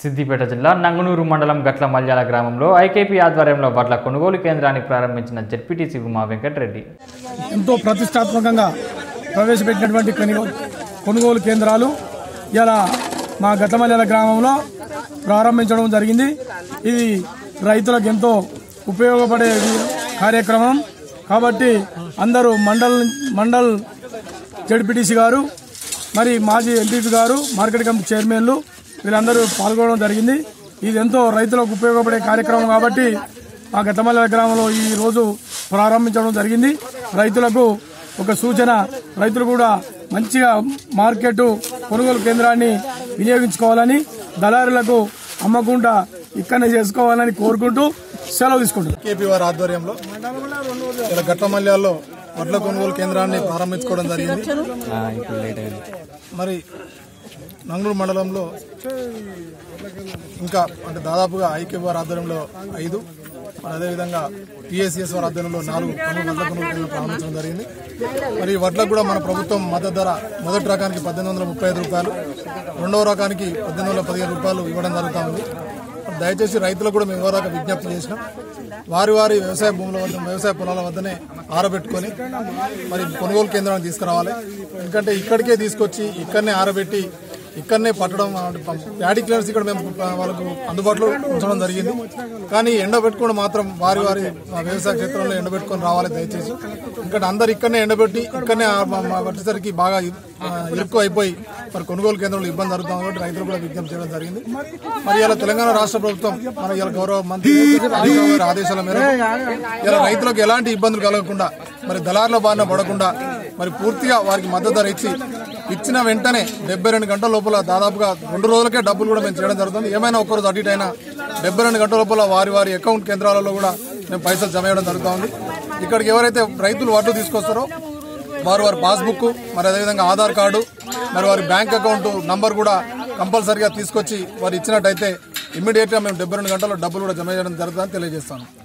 సిద్దిపేట జిల్లా నంగునూరు మండలం గట్ల మల్యాల గ్రామంలో ఐకేపీ ఆధ్వర్యంలో వడ్ల కొనుగోలు కేంద్రాన్ని ప్రారంభించిన జెడ్పీటీసీ ఉమా వెంకటరెడ్డి ఎంతో ప్రతిష్టాత్మకంగా ప్రవేశపెట్టినటువంటి కొనుగోలు కొనుగోలు కేంద్రాలు ఇలా మా గతమల్లెల గ్రామంలో ప్రారంభించడం జరిగింది ఇది రైతులకు ఎంతో ఉపయోగపడే కార్యక్రమం కాబట్టి అందరూ మండల్ మండల్ జడ్పీటీసీ గారు మరి మాజీ ఎంపీపీ గారు మార్కెట్ కమిటీ చైర్మన్లు వీళ్ళందరూ పాల్గొనడం జరిగింది ఇది ఎంతో రైతులకు ఉపయోగపడే కార్యక్రమం కాబట్టి మా గతమల్ల గ్రామంలో ఈ రోజు ప్రారంభించడం జరిగింది రైతులకు ఒక సూచన రైతులు కూడా మంచిగా మార్కెట్ కొనుగోలు కేంద్రాన్ని వినియోగించుకోవాలని దళారులకు అమ్మకుండా ఇక్కడనే చేసుకోవాలని కోరుకుంటూ సెలవు తీసుకుంటున్నాం కేపీ వారి ఆధ్వర్యంలో ఇలా గట్లమల్యాల్లో వడ్ల కొనుగోలు కేంద్రాన్ని ప్రారంభించుకోవడం జరిగింది మరి నంగళూరు మండలంలో ఇంకా అంటే దాదాపుగా ఐక్య వారి ఆధ్వర్యంలో ఐదు మరి అదేవిధంగా పిఎస్సిఎస్ వారి ఆధ్వర్యంలో నాలుగు కొనుగోలు వడ్ల కొనుగోలు కేంద్రాలు ప్రారంభించడం జరిగింది మరి ఈ వడ్లకు కూడా మన ప్రభుత్వం మద్దతు ధర మొదటి రకానికి పద్దెనిమిది వందల ముప్పై ఐదు రూపాయలు రెండవ రకానికి పద్దెనిమిది వందల పదిహేను రూపాయలు ఇవ్వడం జరుగుతూ ఉంది దయచేసి రైతులకు కూడా మేము ఎవరాక విజ్ఞప్తి చేసినాం వారి వారి వ్యవసాయ భూముల వద్ద వ్యవసాయ పొలాల వద్దనే ఆరబెట్టుకొని మరి కొనుగోలు కేంద్రానికి తీసుకురావాలి ఎందుకంటే ఇక్కడికే తీసుకొచ్చి ఇక్కడనే ఆరబెట్టి ఇక్కడనే పట్టడం ప్యాడీ క్లియర్స్ ఇక్కడ మేము వాళ్ళకు అందుబాటులో ఉంచడం జరిగింది కానీ ఎండబెట్టుకోవడం మాత్రం వారి వారి వ్యవసాయ క్షేత్రంలో ఎండబెట్టుకొని రావాలి దయచేసి ఎందుకంటే అందరు ఇక్కడనే ఎండబెట్టి ఇక్కడనే ఆ- మా- మా వచ్చేసరికి బాగా ఆ, ఇరుక్కు అయిపోయి మరి కొనుగోలు కేంద్రంలో ఇబ్బంది జరుగుతుంది కాబట్టి రైతులు కూడా విజ్ఞప్తి చేయడం జరిగింది మరి ఇలా తెలంగాణ రాష్ట్ర ప్రభుత్వం మన ఇలా గౌరవ మంత్రి హరీష్ రావు గారి ఆదేశాల మేరకు ఇలా రైతులకు ఎలాంటి ఇబ్బందులు కలగకుండా మరి దళారుల బారిన పడకుండా మరి పూర్తిగా వారికి మద్దతు ధర ఇచ్చి ఇచ్చిన వెంటనే డెబ్బై రెండు గంటల లోపల దాదాపుగా రెండు రోజులకే డబ్బులు కూడా మేము చేయడం జరుగుతుంది ఏమైనా ఒక్కరోజు అటు ఇటు అయినా డెబ్బై రెండు గంటల లోపల వారి వారి అకౌంట్ కేంద్రాలలో కూడా మేము పైసలు జమ చేయడం జరుగుతూ ఉంది ఇక్కడికి ఎవరైతే రైతులు వడ్లు తీసుకొస్తారో వారు వారి పాస్బుక్ మరి అదేవిధంగా ఆధార్ కార్డు మరి వారి బ్యాంక్ అకౌంట్ నంబర్ కూడా కంపల్సరీగా తీసుకొచ్చి వారు ఇచ్చినట్టయితే ఇమ్మీడియట్ గా మేము డెబ్బై రెండు గంటల్లో డబ్బులు కూడా జమ చేయడం జరుగుతుందని తెలియజేస్తాను